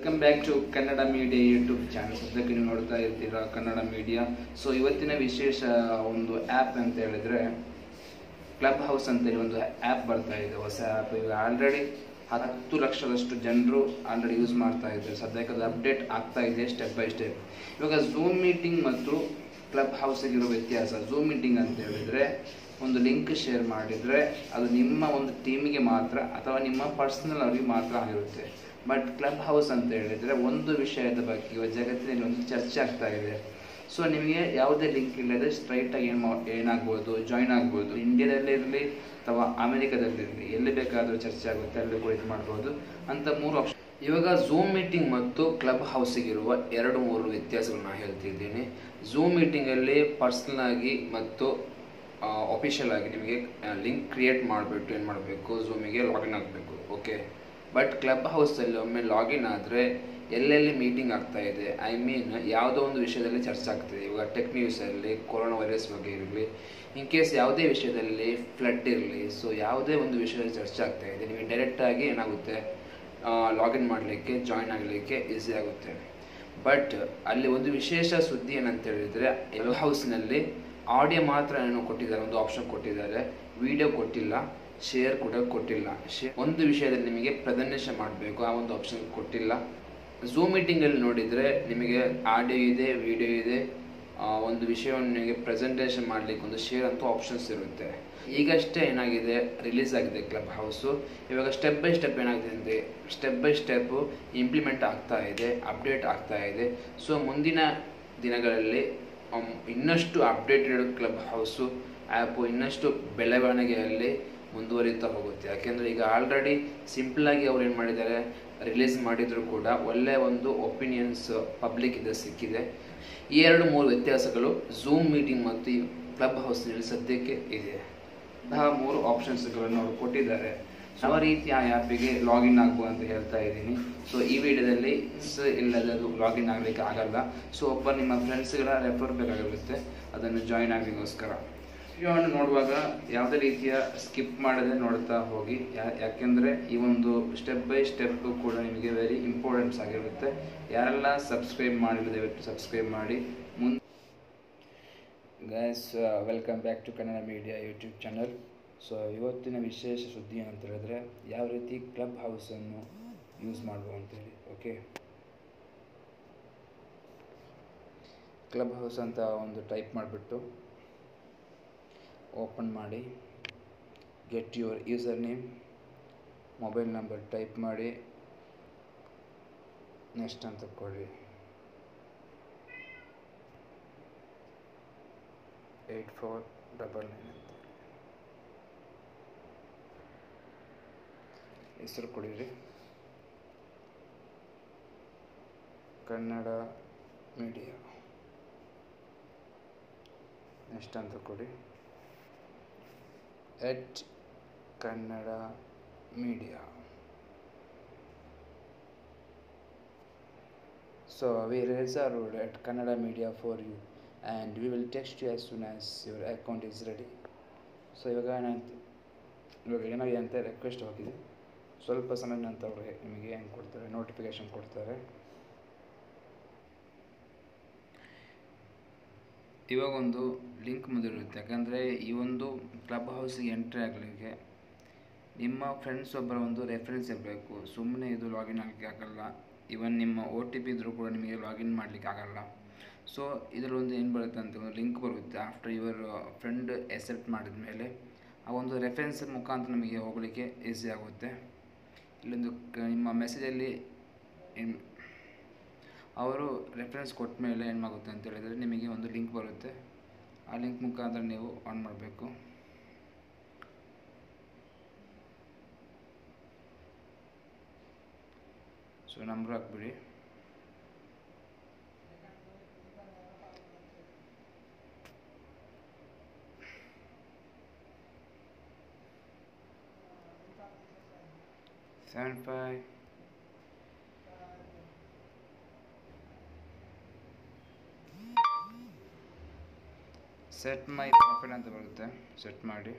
Welcome back to Kannada media YouTube channel ಸದ್ಯಕ್ಕೆ ನೀವು ನೋಡ್ತಾ ಇರ್ತೀರಾ ಕನ್ನಡ ಮೀಡಿಯಾ ಸೊ ಇವತ್ತಿನ ವಿಶೇಷ ಒಂದು ಆ್ಯಪ್ ಅಂತ ಹೇಳಿದ್ರೆ ಕ್ಲಬ್ ಹೌಸ್ ಅಂತೇಳಿ ಒಂದು ಆ್ಯಪ್ ಬರ್ತಾ ಇದೆ ಹೊಸ ಆ್ಯಪ್ ಈಗ ಆಲ್ರೆಡಿ ಹತ್ತು ಲಕ್ಷದಷ್ಟು ಜನರು ಆಲ್ರೆಡಿ ಯೂಸ್ ಮಾಡ್ತಾ ಇದ್ದಾರೆ ಸದ್ಯಕ್ಕೆ ಅದು ಅಪ್ಡೇಟ್ ಆಗ್ತಾ ಇದೆ ಸ್ಟೆಪ್ ಬೈ ಸ್ಟೆಪ್ ಇವಾಗ ಝೂಮ್ ಮೀಟಿಂಗ್ ಮತ್ತು ಕ್ಲಬ್ ಹೌಸಿಗಿರೋ ವ್ಯತ್ಯಾಸ ಝೂಮ್ ಮೀಟಿಂಗ್ ಅಂತ ಹೇಳಿದ್ರೆ ಒಂದು ಲಿಂಕ್ ಶೇರ್ ಮಾಡಿದರೆ ಅದು ನಿಮ್ಮ ಒಂದು ಟೀಮಿಗೆ ಮಾತ್ರ ಅಥವಾ ನಿಮ್ಮ ಪರ್ಸನಲ್ ಅವರಿಗೆ ಮಾತ್ರ ಆಗಿರುತ್ತೆ ಬಟ್ ಕ್ಲಬ್ ಹೌಸ್ ಅಂತ ಹೇಳಿದರೆ ಒಂದು ವಿಷಯದ ಬಗ್ಗೆ ಇವಾಗ ಜಗತ್ತಿನಲ್ಲಿ ಒಂದು ಚರ್ಚೆ ಆಗ್ತಾ ಇದೆ ಸೊ ನಿಮಗೆ ಯಾವುದೇ ಲಿಂಕ್ ಇಲ್ಲದೆ ಸ್ಟ್ರೈಟಾಗಿ ಏನು ಮಾ ಏನಾಗ್ಬೋದು ಜಾಯ್ನ್ ಆಗ್ಬೋದು ಇಂಡಿಯಾದಲ್ಲೇ ಇರಲಿ ಅಥವಾ ಅಮೆರಿಕದಲ್ಲಿರಲಿ ಎಲ್ಲಿ ಬೇಕಾದರೂ ಚರ್ಚೆ ಆಗುತ್ತೆ ಅಲ್ಲಿ ಕೂಡ ಇದು ಮಾಡ್ಬೋದು ಅಂತ ಮೂರು ಆಪ್ಷನ್ ಇವಾಗ ಝೂಮ್ ಮೀಟಿಂಗ್ ಮತ್ತು ಕ್ಲಬ್ ಹೌಸಿಗಿರುವ ಎರಡು ಮೂರು ವ್ಯತ್ಯಾಸಗಳನ್ನ ಹೇಳ್ತಿದ್ದೀನಿ ಝೂಮ್ ಮೀಟಿಂಗಲ್ಲಿ ಪರ್ಸ್ನಲ್ ಆಗಿ ಮತ್ತು ಅಫಿಷಿಯಲ್ ಆಗಿ ನಿಮಗೆ ಲಿಂಕ್ ಕ್ರಿಯೇಟ್ ಮಾಡಿಬಿಟ್ಟು ಏನು ಮಾಡಬೇಕು ಝೂಮಿಗೆ ಲಾಗಿನ್ ಆಗಬೇಕು ಓಕೆ ಬಟ್ ಕ್ಲಬ್ ಹೌಸಲ್ಲಿ ಒಮ್ಮೆ ಲಾಗಿನ್ ಆದರೆ ಎಲ್ಲೆಲ್ಲಿ ಮೀಟಿಂಗ್ ಆಗ್ತಾ ಇದೆ ಐ ಮೀನ್ ಯಾವುದೋ ಒಂದು ವಿಷಯದಲ್ಲಿ ಚರ್ಚೆ ಆಗ್ತಿದೆ ಇವಾಗ ಟೆಕ್ ನ್ಯೂಸಲ್ಲಿ ಕೊರೋನಾ ವೈರಸ್ ಬಗ್ಗೆ ಇರಲಿ ಇನ್ ಕೇಸ್ ಯಾವುದೇ ವಿಷಯದಲ್ಲಿ ಫ್ಲಡ್ ಇರಲಿ ಸೊ ಯಾವುದೇ ಒಂದು ವಿಷಯದಲ್ಲಿ ಚರ್ಚೆ ಆಗ್ತಾ ಇದೆ ನಿಮಗೆ ಡೈರೆಕ್ಟಾಗಿ ಏನಾಗುತ್ತೆ ಲಾಗಿನ್ ಮಾಡಲಿಕ್ಕೆ ಜಾಯ್ನ್ ಆಗಲಿಕ್ಕೆ ಈಸಿ ಆಗುತ್ತೆ ಬಟ್ ಅಲ್ಲಿ ಒಂದು ವಿಶೇಷ ಸುದ್ದಿ ಏನಂತ ಹೇಳಿದರೆ ಎಲ್ ಹೌಸ್ನಲ್ಲಿ ಆಡಿಯೋ ಮಾತ್ರ ಏನೋ ಕೊಟ್ಟಿದ್ದಾರೆ ಒಂದು ಆಪ್ಷನ್ ಕೊಟ್ಟಿದ್ದಾರೆ ವಿಡಿಯೋ ಕೊಟ್ಟಿಲ್ಲ ಶೇರ್ ಕೂಡ ಕೊಟ್ಟಿಲ್ಲ ಶೇ ಒಂದು ವಿಷಯದಲ್ಲಿ ನಿಮಗೆ ಪ್ರೆಸೆಂಟೇಷನ್ ಮಾಡಬೇಕು ಆ ಒಂದು ಆಪ್ಷನ್ ಕೊಟ್ಟಿಲ್ಲ ಝೂಮ್ ಮೀಟಿಂಗಲ್ಲಿ ನೋಡಿದರೆ ನಿಮಗೆ ಆಡಿಯೋ ಇದೆ ವಿಡಿಯೋ ಇದೆ ಆ, ಒಂದು ವಿಷಯವನ್ನು ನಿಮಗೆ ಪ್ರೆಸೆಂಟೇಷನ್ ಮಾಡಲಿಕ್ಕೆ ಒಂದು ಶೇರ್ ಅಂತೂ ಆಪ್ಷನ್ಸ್ ಇರುತ್ತೆ ಈಗಷ್ಟೇ ಏನಾಗಿದೆ ರಿಲೀಸ್ ಆಗಿದೆ ಕ್ಲಬ್ ಹೌಸು ಇವಾಗ ಸ್ಟೆಪ್ ಬೈ ಸ್ಟೆಪ್ ಏನಾಗಿದೆ ಅಂದರೆ ಸ್ಟೆಪ್ ಬೈ ಸ್ಟೆಪ್ಪು ಇಂಪ್ಲಿಮೆಂಟ್ ಆಗ್ತಾ ಇದೆ ಅಪ್ಡೇಟ್ ಆಗ್ತಾ ಇದೆ ಸೊ ಮುಂದಿನ ದಿನಗಳಲ್ಲಿ ಅಮ್, ಇನ್ನಷ್ಟು ಅಪ್ಡೇಟೆಡ್ ಕ್ಲಬ್ ಹೌಸು ಆ್ಯಪು ಇನ್ನಷ್ಟು ಬೆಳವಣಿಗೆಯಲ್ಲಿ ಮುಂದುವರಿತಾ ಹೋಗುತ್ತೆ ಯಾಕೆಂದರೆ ಈಗ ಆಲ್ರೆಡಿ ಸಿಂಪಲಾಗಿ ಅವ್ರು ಏನು ಮಾಡಿದ್ದಾರೆ ರಿಲೀಸ್ ಮಾಡಿದರೂ ಕೂಡ ಒಳ್ಳೆಯ ಒಂದು ಒಪಿನಿಯನ್ಸ್ ಪಬ್ಲಿಕ್ ಇದೆ ಸಿಕ್ಕಿದೆ ಈ ಎರಡು ಮೂರು ವ್ಯತ್ಯಾಸಗಳು ಝೂಮ್ ಮೀಟಿಂಗ್ ಮತ್ತು ಈ ಕ್ಲಬ್ ಹೌಸ್ನಲ್ಲಿ ಸದ್ಯಕ್ಕೆ ಇದೆ ಅಂತಹ ಮೂರು ಆಪ್ಷನ್ಸ್ಗಳನ್ನು ಅವರು ಕೊಟ್ಟಿದ್ದಾರೆ ಯಾವ ರೀತಿ ಆ ಆ್ಯಪಿಗೆ ಲಾಗಿನ್ ಆಗ್ಬೋದು ಅಂತ ಹೇಳ್ತಾ ಇದ್ದೀನಿ ಸೊ ಈ ವಿಡಿಯೋದಲ್ಲಿ ಸ ಇಲ್ಲದೆ ಅದು ಲಾಗಿನ್ ಆಗಲಿಕ್ಕೆ ಆಗಲ್ಲ ಸೊ ಒಬ್ಬ ನಿಮ್ಮ ಫ್ರೆಂಡ್ಸ್ಗಳ ರೆಫರ್ ಬೇಕಾಗಿರುತ್ತೆ ಅದನ್ನು ಜಾಯಿನ್ ಆಗಲಿಕ್ಕೋಸ್ಕರ ವಿಡಿಯೋವನ್ನು ನೋಡುವಾಗ ಯಾವುದೇ ರೀತಿಯ ಸ್ಕಿಪ್ ಮಾಡದೆ ನೋಡ್ತಾ ಹೋಗಿ ಯಾ- ಯಾಕೆಂದರೆ ಈ ಒಂದು ಸ್ಟೆಪ್ ಬೈ ಸ್ಟೆಪ್ ಕೂಡ ನಿಮಗೆ ವೆರಿ ಇಂಪಾರ್ಟೆಂಟ್ಸ್ ಆಗಿರುತ್ತೆ ಯಾರೆಲ್ಲ ಸಬ್ಸ್ಕ್ರೈಬ್ ಮಾಡಿಲ್ಲ ದಯವಿಟ್ಟು ಸಬ್ಸ್ಕ್ರೈಬ್ ಮಾಡಿ ಮುಂದೆ guys welcome back to Kannada media YouTube channel so ಇವತ್ತಿನ ವಿಶೇಷ ಸುದ್ದಿ ಏನಂತ ಹೇಳಿದ್ರೆ ಯಾವ ರೀತಿ ಕ್ಲಬ್ ಹೌಸನ್ನು ಯೂಸ್ ಮಾಡ್ಬೋದು ಅಂತೇಳಿ ಓಕೆ ಕ್ಲಬ್ ಹೌಸ್ ಅಂತ ಒಂದು ಟೈಪ್ ಮಾಡಿಬಿಟ್ಟು ಓಪನ್ ಮಾಡಿ get your user name mobile number type ಮಾಡಿ ನೆಕ್ಸ್ಟ್ ಅಂತ ಕೊಡಿ ಏಯ್ಟ್ ಫೋರ್ ಡಬಲ್ ನೈನ್ ಅಂತ ಹೆಸರು ಕೊಡಿರಿ ಕನ್ನಡ ಮೀಡಿಯಾ ನೆಕ್ಸ್ಟ್ ಅಂತ ಕೊಡಿ at Kannada media So we reserved at Kannada Media for you and we will text you as soon as your account is ready. So ಇವಾಗ ಏನಂತ ಇವಾಗ ಏನಾಗಿದೆ ಅಂತ ರಿಕ್ವೆಸ್ಟ್ ಹೋಗಿದೆ ಸ್ವಲ್ಪ ಸಮಯ ನಂತರ ಅವರು ನಿಮಗೆ ಏನು ಕೊಡ್ತಾರೆ ನೋಟಿಫಿಕೇಶನ್ ಕೊಡ್ತಾರೆ ಇವಾಗ ಒಂದು ಲಿಂಕ್ ಮುಂದಿರುತ್ತೆ ಯಾಕಂದರೆ ಈ ಒಂದು ಕ್ಲಬ್ ಹೌಸಿಗೆ ಎಂಟ್ರಿ ಆಗಲಿಕ್ಕೆ ನಿಮ್ಮ ಫ್ರೆಂಡ್ಸ್ ಒಬ್ಬರ ಒಂದು ರೆಫರೆನ್ಸ್ ಇರಬೇಕು ಸುಮ್ಮನೆ ಇದು ಲಾಗಿನ್ ಆಗಲಿಕ್ಕೆ ಆಗಲ್ಲ ಇವನ್ ನಿಮ್ಮ ಒ ಟಿ ಪಿ ಇದ್ದರೂ ಕೂಡ ನಿಮಗೆ ಲಾಗಿನ್ ಮಾಡಲಿಕ್ಕೆ ಆಗಲ್ಲ ಸೊ ಇದರಲ್ಲೊಂದು ಏನು ಬರುತ್ತೆ ಅಂತ ಒಂದು ಲಿಂಕ್ ಬರುತ್ತೆ ಆಫ್ಟರ್ ಯುವರ್ ಫ್ರೆಂಡ್ ಎಸೆಪ್ಟ್ ಮಾಡಿದ ಮೇಲೆ ಆ ಒಂದು ರೆಫರೆನ್ಸ್ ಮುಖಾಂತರ ನಮಗೆ ಹೋಗಲಿಕ್ಕೆ ಈಸಿ ಆಗುತ್ತೆ ಇಲ್ಲೊಂದು ಕ- ನಿಮ್ಮ ಮೆಸೇಜಲ್ಲಿ ಏನು ಅವರು ರೆಫರೆನ್ಸ್ ಕೊಟ್ಟ ಮೇಲೆ ಏನಾಗುತ್ತೆ ಅಂತ ಹೇಳಿದರೆ ನಿಮಗೆ ಒಂದು ಲಿಂಕ್ ಬರುತ್ತೆ ಆ ಲಿಂಕ್ ಮುಖಾಂತರ ನೀವು ಆನ್ ಮಾಡಬೇಕು ಸೊ ನಂಬರ್ ಹಾಕ್ಬಿಡಿ seven five set my profile ಅಂತ ಬರುತ್ತೆ ಸೆಟ್ ಮಾಡಿ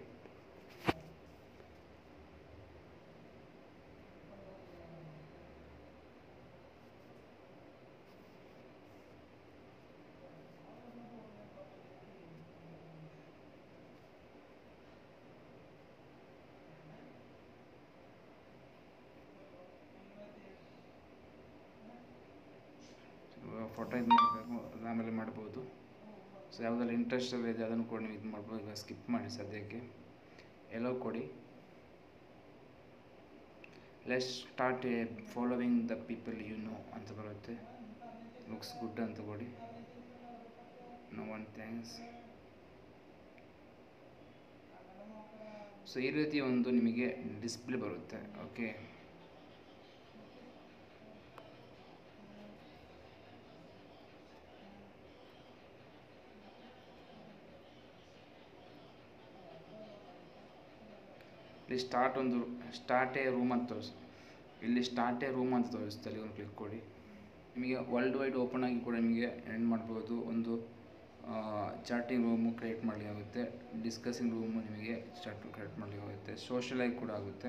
ಫೋಟೋ ಇದು ಮಾಡಬೇಕು ಅದು ಆಮೇಲೆ ಮಾಡ್ಬೋದು ಸೊ ಯಾವುದೆಲ್ಲ ಇಂಟ್ರೆಸ್ಟಲ್ಲಿ ಇದೆ ಅದನ್ನು ಕೂಡ ನೀವು ಇದು ಮಾಡ್ಬೋದು ಈಗ ಸ್ಕಿಪ್ ಮಾಡಿ ಸದ್ಯಕ್ಕೆ ಎಲ್ಲೋ ಕೊಡಿ let's start a following the people you know ಅಂತ ಬರುತ್ತೆ ಲುಕ್ಸ್ ಗುಡ್ ಅಂತ ಕೊಡಿ ನೋ ಒನ್ ಥ್ಯಾಂಕ್ಸ್ ಸೊ ಈ ರೀತಿ ಒಂದು ನಿಮಗೆ ಡಿಸ್ಪ್ಲೇ ಬರುತ್ತೆ ಓಕೆ ಇಲ್ಲಿ ಸ್ಟಾರ್ಟ್ ಒಂದು ಸ್ಟಾರ್ಟ್ ಎ ರೂಮ್ ಅಂತ ತೋರಿಸ್ ಇಲ್ಲಿ ಸ್ಟಾರ್ಟ್ ಎ ರೂಮ್ ಅಂತ ತೋರಿಸುತ್ತೆ ಅಲ್ಲಿ ಒಂದು ಕ್ಲಿಕ್ ಕೊಡಿ ನಿಮಗೆ ವರ್ಲ್ಡ್ ವೈಡ್ ಓಪನ್ ಆಗಿ ಕೂಡ ನಿಮಗೆ ಎಂಡ್ ಮಾಡ್ಬೋದು ಒಂದು ಚಾಟಿಂಗ್ ರೂಮು ಕ್ರಿಯೇಟ್ ಮಾಡಲಿಕ್ಕೆ ಆಗುತ್ತೆ ಡಿಸ್ಕಸಿಂಗ್ ರೂಮು ನಿಮಗೆ ಚಾಟ್ ಕ್ರಿಯೇಟ್ ಮಾಡಲಿಕ್ಕೆ ಆಗುತ್ತೆ ಸೋಷಿಯಲ್ ಆಗಿ ಕೂಡ ಆಗುತ್ತೆ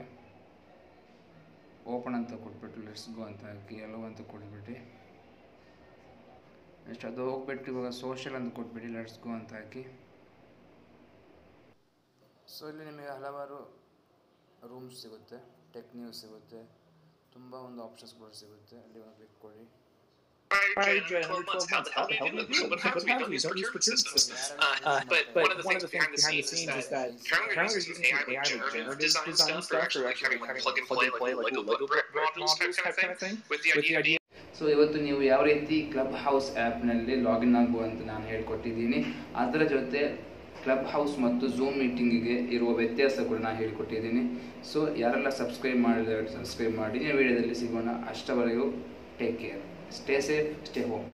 ಓಪನ್ ಅಂತ ಕೊಟ್ಬಿಟ್ಟು ಲೆಟ್ಸ್ ಗೋ ಅಂತ ಹಾಕಿ ಎಲ್ಲೋ ಅಂತ ಕೊಟ್ಬಿಟ್ಟು ನೆಕ್ಸ್ಟ್ ಅದು ಹೋಗ್ಬಿಟ್ಟು ಇವಾಗ ಸೋಷಿಯಲ್ ಅಂತ ಕೊಟ್ಬಿಟ್ಟು ಲೆಟ್ಸ್ ಗೋ ಅಂತ ಹಾಕಿ ಸೊ ಇಲ್ಲಿ ನಿಮಗೆ ಹಲವಾರು ರೂಮ್ಸ್ ಸಿಗುತ್ತೆ ಟೆಕ್ ನ್ಯೂಸ್ ಸಿಗುತ್ತೆ ತುಂಬ ಒಂದು ಆಪ್ಷನ್ಸ್ ಕೂಡ ಸಿಗುತ್ತೆ ಅಲ್ಲಿ ಒಂದು ಕ್ಲಿಕ್ ಕೊಡಿ Alright, Jay, 112 months. How the hell do you do it? What happens to these? Don't use procurement systems. Uh, but, but one of the things behind the scenes is that currently currently we're we're using using AI AI with generative design design stuff, or actually like having like plug and play like Lego Lego modules type kind of thing, with the idea being so ಇವತ್ತು ನೀವು ಯಾವ ರೀತಿ club house ಆ್ಯಪ್ನಲ್ಲಿ login ಆಗುವಂತ ನಾನು ಹೇಳ್ಕೊಟ್ಟಿದ್ದೀನಿ ಅದರ ಜೊತೆ ಕ್ಲಬ್ ಹೌಸ್ ಮತ್ತು ಝೂಮ್ ಮೀಟಿಂಗಿಗೆ ಇರುವ ವ್ಯತ್ಯಾಸ ಕೂಡ ನಾನು ಹೇಳಿಕೊಟ್ಟಿದ್ದೀನಿ ಸೊ ಯಾರೆಲ್ಲ ಸಬ್ಸ್ಕ್ರೈಬ್ ಮಾಡಿದ್ರೆ ಸಬ್ಸ್ಕ್ರೈಬ್ ಮಾಡಿ ವಿಡಿಯೋದಲ್ಲಿ ಸಿಗೋಣ ಅಷ್ಟವರೆಗೂ take care stay safe stay home